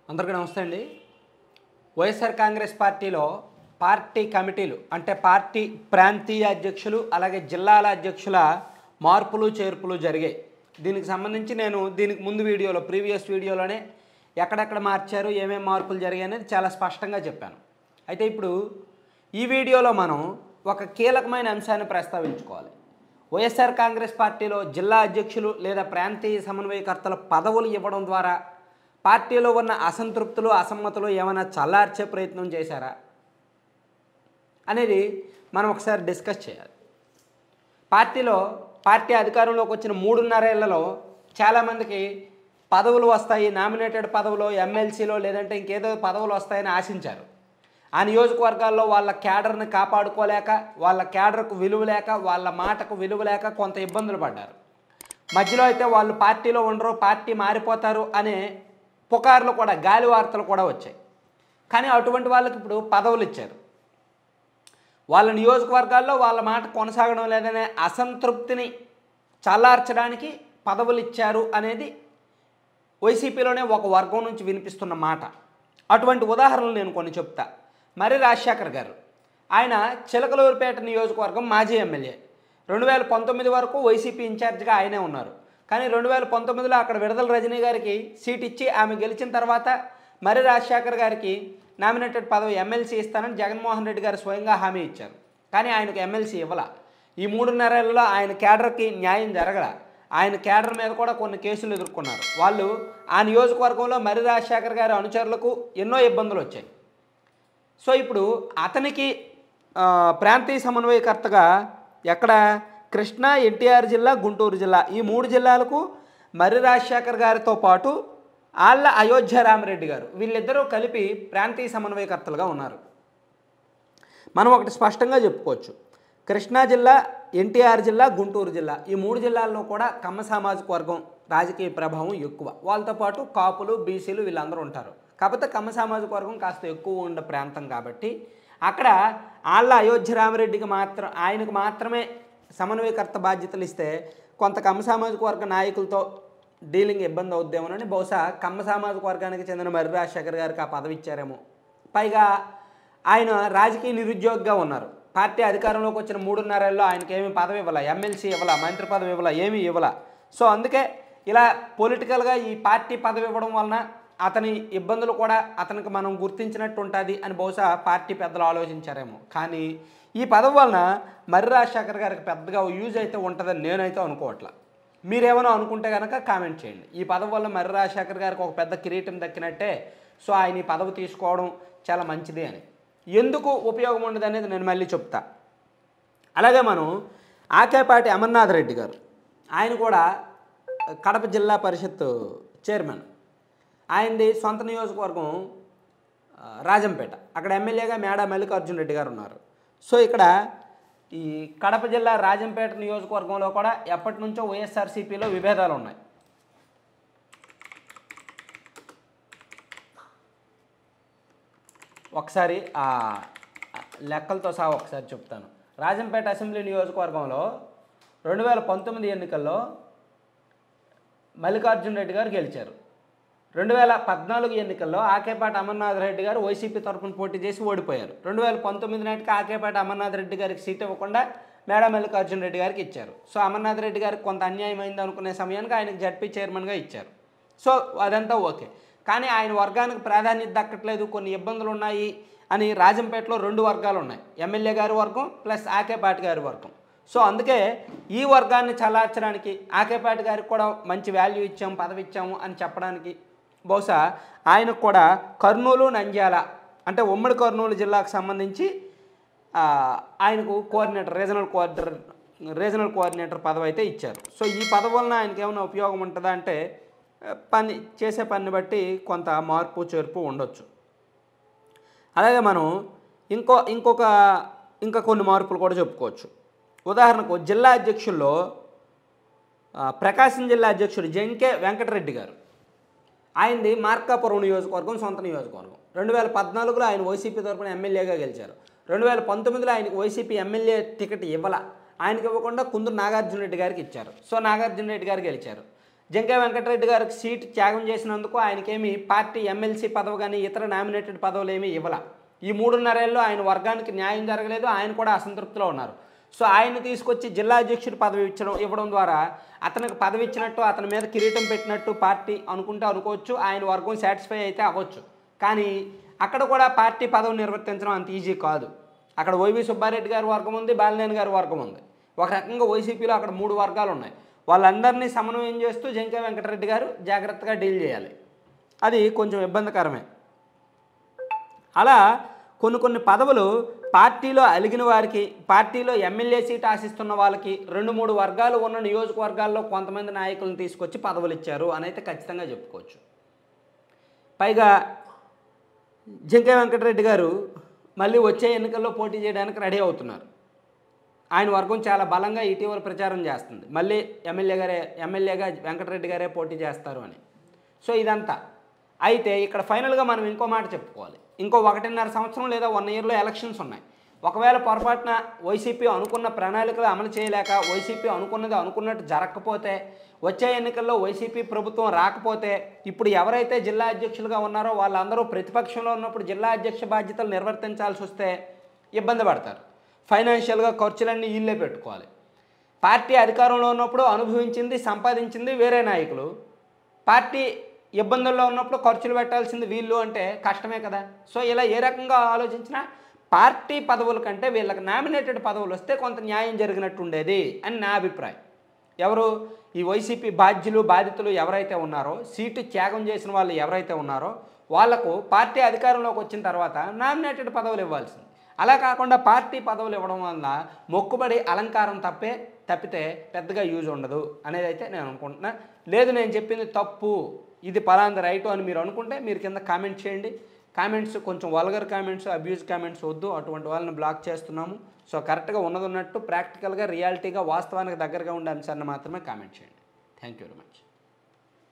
అందరికీ నమస్తే అండి వైఎస్ఆర్ కాంగ్రెస్ పార్టీలో పార్టీ కమిటీలు అంటే పార్టీ ప్రాంతీయ అధ్యక్షులు అలాగే జిల్లాల అధ్యక్షుల మార్పులు చేర్పులు జరిగాయి దీనికి సంబంధించి నేను దీనికి ముందు వీడియోలో ప్రీవియస్ వీడియోలోనే ఎక్కడెక్కడ మార్చారు ఏమేమి మార్పులు జరిగాయి అనేది చాలా స్పష్టంగా చెప్పాను అయితే ఇప్పుడు ఈ వీడియోలో మనం ఒక కీలకమైన అంశాన్ని ప్రస్తావించుకోవాలి వైఎస్ఆర్ కాంగ్రెస్ పార్టీలో జిల్లా అధ్యక్షులు లేదా ప్రాంతీయ సమన్వయకర్తల పదవులు ఇవ్వడం ద్వారా పార్టీలో ఉన్న అసంతృప్తులు అసమ్మతులు ఏమైనా చల్లార్చే ప్రయత్నం చేశారా అనేది మనం ఒకసారి డిస్కస్ చేయాలి పార్టీలో పార్టీ అధికారంలోకి వచ్చిన మూడున్నరేళ్లలో చాలామందికి పదవులు వస్తాయి నామినేటెడ్ పదవులు ఎమ్మెల్సీలో లేదంటే ఇంకేదో పదవులు వస్తాయని ఆశించారు ఆ నియోజకవర్గాల్లో వాళ్ళ క్యాడర్ని కాపాడుకోలేక వాళ్ళ క్యాడర్కు విలువ లేక వాళ్ళ మాటకు విలువ లేక కొంత ఇబ్బందులు పడ్డారు మధ్యలో అయితే వాళ్ళు పార్టీలో ఉండరు పార్టీ మారిపోతారు అనే పుకార్లు కూడా గాలి వార్తలు కూడా వచ్చాయి కానీ అటువంటి వాళ్ళకి ఇప్పుడు పదవులు ఇచ్చారు వాళ్ళ నియోజకవర్గాల్లో వాళ్ళ మాట కొనసాగడం లేదనే అసంతృప్తిని చల్లార్చడానికి పదవులు ఇచ్చారు అనేది వైసీపీలోనే ఒక వర్గం నుంచి వినిపిస్తున్న మాట అటువంటి ఉదాహరణలు నేను కొన్ని చెప్తా మరి రాజశేఖర్ గారు ఆయన చిలకలూరుపేట నియోజకవర్గం మాజీ ఎమ్మెల్యే రెండు వేల పంతొమ్మిది వరకు వైసీపీ ఇన్ఛార్జిగా ఆయనే ఉన్నారు కానీ రెండు వేల పంతొమ్మిదిలో అక్కడ విడుదల రజనీ గారికి సీట్ ఇచ్చి ఆమె గెలిచిన తర్వాత మరి రాజశేఖర్ గారికి నామినేటెడ్ పదవి ఎమ్మెల్సీ ఇస్తానని జగన్మోహన్ రెడ్డి గారు స్వయంగా హామీ ఇచ్చారు కానీ ఆయనకు ఎమ్మెల్సీ ఇవ్వాల ఈ మూడున్నరేళ్లలో ఆయన కేడర్కి న్యాయం జరగల ఆయన కేడర్ మీద కూడా కొన్ని కేసులు ఎదుర్కొన్నారు వాళ్ళు ఆ నియోజకవర్గంలో మరి రాజశేఖర్ గారి అనుచరులకు ఎన్నో ఇబ్బందులు వచ్చాయి సో ఇప్పుడు అతనికి ఆ, ప్రాంతీయ సమన్వయకర్తగా ఎక్కడ కృష్ణా ఎన్టీఆర్ జిల్లా గుంటూరు జిల్లా ఈ మూడు జిల్లాలకు మర్రి రాజశేఖర్ గారితో పాటు ఆళ్ళ అయోధ్య రామరెడ్డి గారు వీళ్ళిద్దరూ కలిపి ప్రాంతీయ సమన్వయకర్తలుగా ఉన్నారు మనం ఒకటి స్పష్టంగా చెప్పుకోవచ్చు కృష్ణా జిల్లా ఎన్టీఆర్ జిల్లా గుంటూరు జిల్లా ఈ మూడు జిల్లాల్లో కూడా కమ్మ సామాజిక వర్గం రాజకీయ ప్రభావం ఎక్కువ వాళ్ళతో పాటు కాపులు బీసీలు వీళ్ళందరూ ఉంటారు కాకపోతే కమ్మ సామాజిక వర్గం కాస్త ఎక్కువ ఉండే ప్రాంతం కాబట్టి అక్కడ ఆళ్ళ అయోధ్య రామరెడ్డికి మాత్రం ఆయనకు మాత్రమే సమన్వయకర్త బాధ్యతలు ఇస్తే కొంత కమ్మ సామాజిక వర్గ నాయకులతో డీలింగ్ ఇబ్బంది అవుద్దేమోనని బహుశా కమ్మ సామాజిక వర్గానికి చెందిన మర్రి రాజశేఖర్ గారికి ఆ పదవి ఇచ్చారేమో పైగా ఆయన రాజకీయ నిరుద్యోగిగా ఉన్నారు పార్టీ అధికారంలోకి వచ్చిన మూడున్నరేళ్ళలో ఆయనకి ఏమీ పదవి ఇవ్వాల ఎమ్మెల్సీ ఇవ్వాల మంత్రి పదవి ఇవ్వాల ఏమీ ఇవ్వాల సో అందుకే ఇలా పొలిటికల్గా ఈ పార్టీ పదవి ఇవ్వడం వలన అతని ఇబ్బందులు కూడా అతనికి మనం గుర్తించినట్టు ఉంటుంది అని బహుశా పార్టీ పెద్దలు ఆలోచించారేమో కానీ ఈ పదవి వలన మర్రి రాజశేఖర్ గారికి పెద్దగా యూజ్ అయితే ఉంటుందని నేనైతే అనుకోవట్లా మీరేమైనా అనుకుంటే కనుక కామెంట్ చేయండి ఈ పదవి వల్ల మర్రి రాజశేఖర్ గారికి ఒక పెద్ద కిరీటం దక్కినట్టే సో ఆయన ఈ పదవి తీసుకోవడం చాలా మంచిది అని ఎందుకు ఉపయోగం ఉండదు అనేది నేను మళ్ళీ చెప్తా అలాగే మనం ఆకేపాటి అమర్నాథ్ రెడ్డి గారు ఆయన కూడా కడప జిల్లా పరిషత్ చైర్మన్ ఆయనది సొంత నియోజకవర్గం ఆ, రాజంపేట అక్కడ ఎమ్మెల్యేగా మేడా మల్లికార్జున రెడ్డి గారు ఉన్నారు సో ఇక్కడ ఈ కడప జిల్లా రాజంపేట నియోజకవర్గంలో కూడా ఎప్పటి నుంచో వైఎస్ఆర్సీపీలో విభేదాలు ఉన్నాయి ఒకసారి ఆ లెక్కలతో సహా ఒకసారి చెప్తాను రాజంపేట అసెంబ్లీ నియోజకవర్గంలో రెండు వేల పంతొమ్మిది ఎన్నికల్లో మల్లికార్జున రెడ్డి గారు గెలిచారు రెండు వేల పద్నాలుగు ఎన్నికల్లో ఆకేపాటి అమర్నాథ్ రెడ్డి గారు వైసీపీ తరఫున పోటీ చేసి ఓడిపోయారు రెండు వేల పంతొమ్మిది నాటికి ఆకేపాటి అమర్నాథ్ రెడ్డి గారికి సీట్ ఇవ్వకుండా మేడా మల్లికార్జున రెడ్డి గారికి ఇచ్చారు సో అమర్నాథ్ రెడ్డి గారికి కొంత అన్యాయం అయింది అనుకునే సమయానికి ఆయనకు జడ్పీ చైర్మన్గా ఇచ్చారు సో అదంతా ఓకే కానీ ఆయన వర్గానికి ప్రాధాన్యత దక్కట్లేదు కొన్ని ఇబ్బందులు ఉన్నాయి అని రాజంపేటలో రెండు వర్గాలు ఉన్నాయి ఎమ్మెల్యే గారి వర్గం ప్లస్ ఆకేపాటి గారి వర్గం సో అందుకే ఈ వర్గాన్ని చలార్చడానికి ఆకేపాటి గారికి కూడా మంచి వాల్యూ ఇచ్చాము పదవి ఇచ్చాము అని చెప్పడానికి బహుశా ఆయనకు కూడా కర్నూలు నంద్యాల అంటే ఉమ్మడి కర్నూలు జిల్లాకు సంబంధించి ఆ, ఆయనకు coordinator regional coordinator regional coordinator పదవి అయితే ఇచ్చారు సో ఈ పదవి వలన ఆయనకి ఏమైనా ఉపయోగం ఉంటుందా అంటే ఆ, పని చేసే పని బట్టి కొంత మార్పు చేర్పు ఉండొచ్చు అలాగే మనం ఇంకో ఇంకొక ఇంకా కొన్ని మార్పులు కూడా చెప్పుకోవచ్చు ఉదాహరణకు జిల్లా అధ్యక్షుల్లో ఆ, ప్రకాశం జిల్లా అధ్యక్షుడు జంకే వెంకటరెడ్డి గారు ఆయనది మార్కాపురం నియోజకవర్గం సొంత నియోజకవర్గం రెండు వేల పద్నాలుగులో ఆయన వైసీపీ తరపున ఎమ్మెల్యేగా గెలిచారు రెండు వేల పంతొమ్మిదిలో ఆయనకు వైసీపీ ఎమ్మెల్యే టికెట్ ఇవ్వాల ఆయనకి ఇవ్వకుండా కుందూరు నాగార్జున రెడ్డి గారికి ఇచ్చారు సో నాగార్జున రెడ్డి గారు గెలిచారు జంకే వెంకటరెడ్డి గారికి సీట్ త్యాగం చేసినందుకు ఆయనకేమి పార్టీ ఎమ్మెల్సీ పదవి కానీ ఇతర నామినేటెడ్ పదవులు ఏమీ ఇవ్వాల ఈ మూడున్నరేళ్ళు ఆయన వర్గానికి న్యాయం జరగలేదు ఆయన కూడా అసంతృప్తిలో ఉన్నారు సో ఆయన తీసుకొచ్చి జిల్లా అధ్యక్షుడు పదవి ఇచ్చడం ఇవ్వడం ద్వారా అతనికి పదవి ఇచ్చినట్టు అతని మీద కిరీటం పెట్టినట్టు పార్టీ అనుకుంటే అనుకోవచ్చు ఆయన వర్గం సాటిస్ఫై అయితే అవ్వచ్చు కానీ అక్కడ కూడా పార్టీ పదవి నిర్వర్తించడం అంత ఈజీ కాదు అక్కడ వైవి సుబ్బారెడ్డి గారి వర్గం ఉంది బాలినేని గారి వర్గం ఉంది ఒక రకంగా వైసీపీలో అక్కడ మూడు వర్గాలు ఉన్నాయి వాళ్ళందరినీ సమన్వయం చేస్తూ జంకే వెంకటరెడ్డి గారు జాగ్రత్తగా డీల్ చేయాలి అది కొంచెం ఇబ్బందికరమే అలా కొన్ని కొన్ని పదవులు పార్టీలో అలిగిన వారికి పార్టీలో ఎమ్మెల్యే సీట్ ఆశిస్తున్న వాళ్ళకి రెండు మూడు వర్గాలు ఉన్న నియోజకవర్గాల్లో కొంతమంది నాయకులను తీసుకొచ్చి పదవులు ఇచ్చారు అని అయితే ఖచ్చితంగా చెప్పుకోవచ్చు పైగా జంకే వెంకటరెడ్డి గారు మళ్ళీ వచ్చే ఎన్నికల్లో పోటీ చేయడానికి రెడీ అవుతున్నారు ఆయన వర్గం చాలా బలంగా ఇటీవల ప్రచారం చేస్తుంది మళ్ళీ ఎమ్మెల్యే గారే ఎమ్మెల్యేగా వెంకటరెడ్డి గారే పోటీ చేస్తారు అని సో ఇదంతా అయితే ఇక్కడ ఫైనల్గా మనం ఇంకో మాట చెప్పుకోవాలి ఇంకో ఒకటిన్నర సంవత్సరం లేదా వన్ ఇయర్లో ఎలక్షన్స్ ఉన్నాయి ఒకవేళ పొరపాటున వైసీపీ అనుకున్న ప్రణాళికలు అమలు చేయలేక వైసీపీ అనుకున్నది అనుకున్నట్టు జరగకపోతే వచ్చే ఎన్నికల్లో వైసీపీ ప్రభుత్వం రాకపోతే ఇప్పుడు ఎవరైతే జిల్లా అధ్యక్షులుగా ఉన్నారో వాళ్ళందరూ ప్రతిపక్షంలో ఉన్నప్పుడు జిల్లా అధ్యక్ష బాధ్యతలు నిర్వర్తించాల్సి వస్తే ఇబ్బంది పడతారు ఫైనాన్షియల్గా ఖర్చులన్నీ వీళ్ళే పెట్టుకోవాలి పార్టీ అధికారంలో ఉన్నప్పుడు అనుభవించింది సంపాదించింది వేరే నాయకులు పార్టీ ఇబ్బందుల్లో ఉన్నప్పుడు ఖర్చులు పెట్టాల్సింది వీళ్ళు అంటే కష్టమే కదా సో ఇలా ఏ రకంగా ఆలోచించినా పార్టీ పదవుల కంటే వీళ్ళకి నామినేటెడ్ పదవులు వస్తే కొంత న్యాయం జరిగినట్టు ఉండేది అని నా అభిప్రాయం ఎవరు ఈ వైసీపీ బాధ్యులు బాధితులు ఎవరైతే ఉన్నారో సీటు త్యాగం చేసిన వాళ్ళు ఎవరైతే ఉన్నారో వాళ్లకు పార్టీ అధికారంలోకి వచ్చిన తర్వాత నామినేటెడ్ పదవులు ఇవ్వాల్సింది అలా కాకుండా పార్టీ పదవులు ఇవ్వడం వల్ల మొక్కుబడి అలంకారం తప్పే తప్పితే పెద్దగా యూజ్ ఉండదు అనేది అయితే నేను అనుకుంటున్నా లేదు నేను చెప్పింది తప్పు ఇది పలాంది రైటు అని మీరు అనుకుంటే మీరు కింద కామెంట్ చేయండి కామెంట్స్ కొంచెం వల్గర్ కామెంట్స్ అబ్యూజ్ కామెంట్స్ వద్దు అటువంటి వాళ్ళని బ్లాక్ చేస్తున్నాము సో కరెక్ట్గా ఉన్నది ఉన్నట్టు ప్రాక్టికల్గా రియాలిటీగా వాస్తవానికి దగ్గరగా ఉండే అంశాన్ని మాత్రమే కామెంట్ చేయండి థ్యాంక్ యూ వెరీ మచ్